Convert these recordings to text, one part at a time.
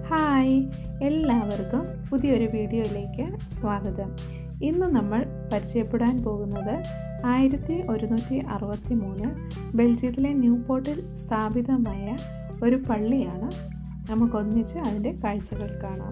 hi എല്ലാവർക്കും പുതിയൊരു വീഡിയോയിലേക്ക് സ്വാഗതം ഇന്ന് നമ്മൾ പരിചയപ്പെടാൻ പോകുന്നത് ആയിരത്തി ഒരുന്നൂറ്റി അറുപത്തി മൂന്ന് ബെൽജിയത്തിലെ ന്യൂപോർട്ടിൽ സ്ഥാപിതമായ ഒരു പള്ളിയാണ് നമുക്കൊന്നിച്ച് അതിൻ്റെ കാഴ്ചകൾ കാണാം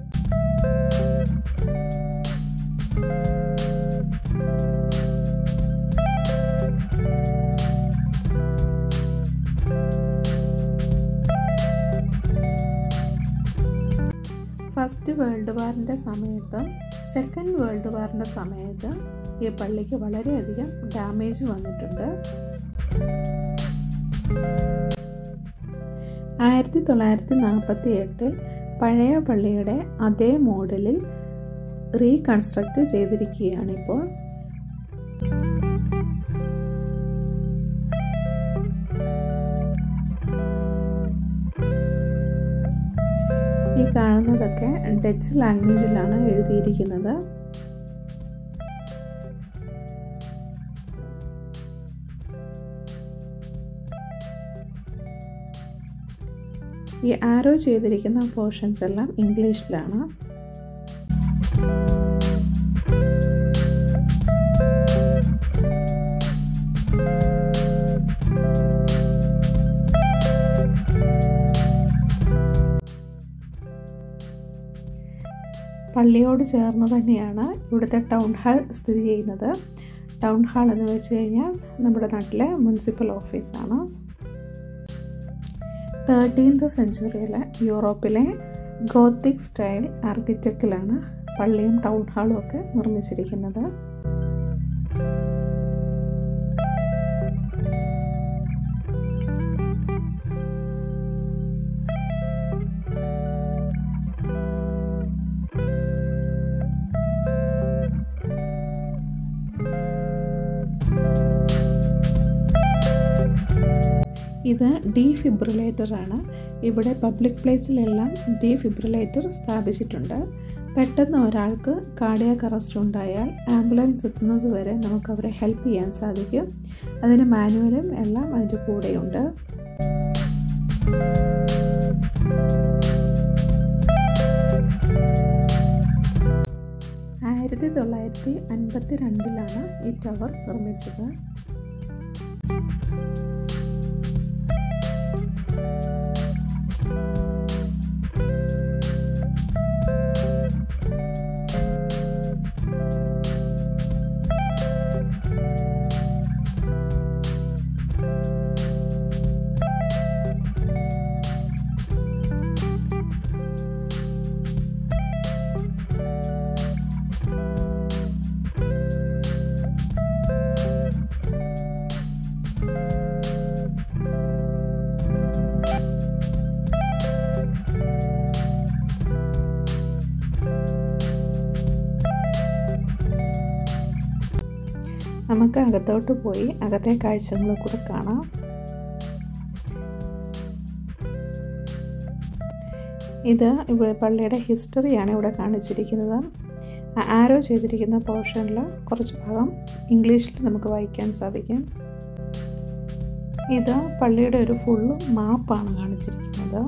ഫസ്റ്റ് വേൾഡ് വാറിൻ്റെ സമയത്തും സെക്കൻഡ് വേൾഡ് വാറിൻ്റെ സമയത്തും ഈ പള്ളിക്ക് വളരെയധികം ഡാമേജ് വന്നിട്ടുണ്ട് ആയിരത്തി തൊള്ളായിരത്തി നാൽപ്പത്തി എട്ടിൽ പഴയ പള്ളിയുടെ അതേ മോഡലിൽ റീകൺസ്ട്രക്റ്റ് ചെയ്തിരിക്കുകയാണിപ്പോൾ ഈ കാണുന്നതൊക്കെ ഡച്ച് ലാംഗ്വേജിലാണ് എഴുതിയിരിക്കുന്നത് ഈ ആരോ ചെയ്തിരിക്കുന്ന പോർഷൻസ് എല്ലാം ഇംഗ്ലീഷിലാണ് പള്ളിയോട് ചേർന്ന് തന്നെയാണ് ഇവിടുത്തെ ടൗൺ ഹാൾ സ്ഥിതി ചെയ്യുന്നത് ടൗൺ ഹാൾ എന്ന് വെച്ച് കഴിഞ്ഞാൽ നമ്മുടെ നാട്ടിലെ മുനിസിപ്പൽ ഓഫീസാണ് തേർട്ടീൻത് സെഞ്ചുറിയിലെ യൂറോപ്പിലെ ഗോത്തിക് സ്റ്റൈൽ ആർക്കിടെക്റ്റിലാണ് പള്ളിയും ടൗൺ ഹാളും ഒക്കെ നിർമ്മിച്ചിരിക്കുന്നത് ഇത് ഡീഫിബ്രിലേറ്റർ ആണ് ഇവിടെ പബ്ലിക് പ്ലേസിലെല്ലാം ഡീഫിബ്രിലേറ്റർ സ്ഥാപിച്ചിട്ടുണ്ട് പെട്ടെന്ന് ഒരാൾക്ക് കാർഡിയാക് അറസ്റ്റ് ഉണ്ടായാൽ ആംബുലൻസ് എത്തുന്നത് വരെ നമുക്ക് അവരെ ഹെൽപ്പ് ചെയ്യാൻ സാധിക്കും അതിന് മാനുവലും എല്ലാം അതിൻ്റെ കൂടെയുണ്ട് ആയിരത്തി തൊള്ളായിരത്തി അൻപത്തി രണ്ടിലാണ് ഈ ടവർ നിർമ്മിച്ചത് നമുക്ക് അകത്തോട്ട് പോയി അകത്തെ കാഴ്ചകൾ കൂടെ കാണാം ഇത് ഇവിടെ പള്ളിയുടെ ഹിസ്റ്ററിയാണ് ഇവിടെ കാണിച്ചിരിക്കുന്നത് ആരോ ചെയ്തിരിക്കുന്ന പോർഷനിൽ കുറച്ച് ഭാഗം ഇംഗ്ലീഷിൽ നമുക്ക് വായിക്കാൻ സാധിക്കും ഇത് പള്ളിയുടെ ഒരു ഫുള്ള് മാപ്പാണ് കാണിച്ചിരിക്കുന്നത്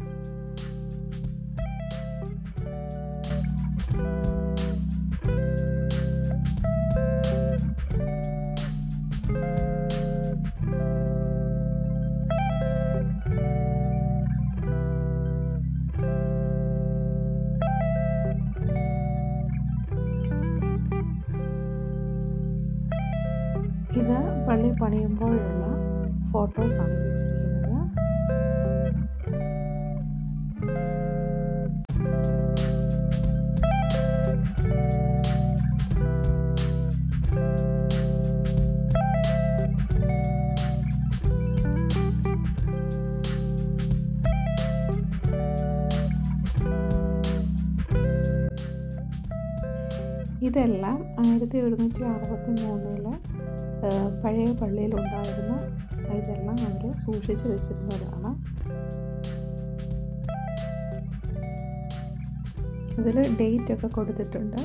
ഇത് പള്ളി പണിയുമ്പോഴുള്ള ഫോട്ടോസാണ് വെച്ചിരിക്കുന്നത് ഇതെല്ലാം ആയിരത്തി ഒരുന്നൂറ്റി അറുപത്തി മൂന്നില് പഴയ പള്ളിയിലുണ്ടായിരുന്ന ഇതെല്ലാം അവർ സൂക്ഷിച്ച് വെച്ചിരുന്നതാണ് ഇതിൽ ഡേറ്റ് ഒക്കെ കൊടുത്തിട്ടുണ്ട്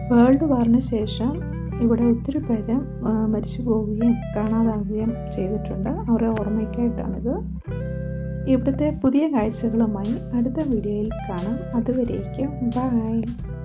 വേൾഡ് വാറിന് ശേഷം ഇവിടെ ഒത്തിരി പേര് മരിച്ചു പോവുകയും കാണാതാവുകയും ചെയ്തിട്ടുണ്ട് അവരുടെ ഓർമ്മയ്ക്കായിട്ടാണിത് ഇവിടുത്തെ പുതിയ കാഴ്ചകളുമായി അടുത്ത വീഡിയോയിൽ കാണാം അതുവരേക്കും ബൈ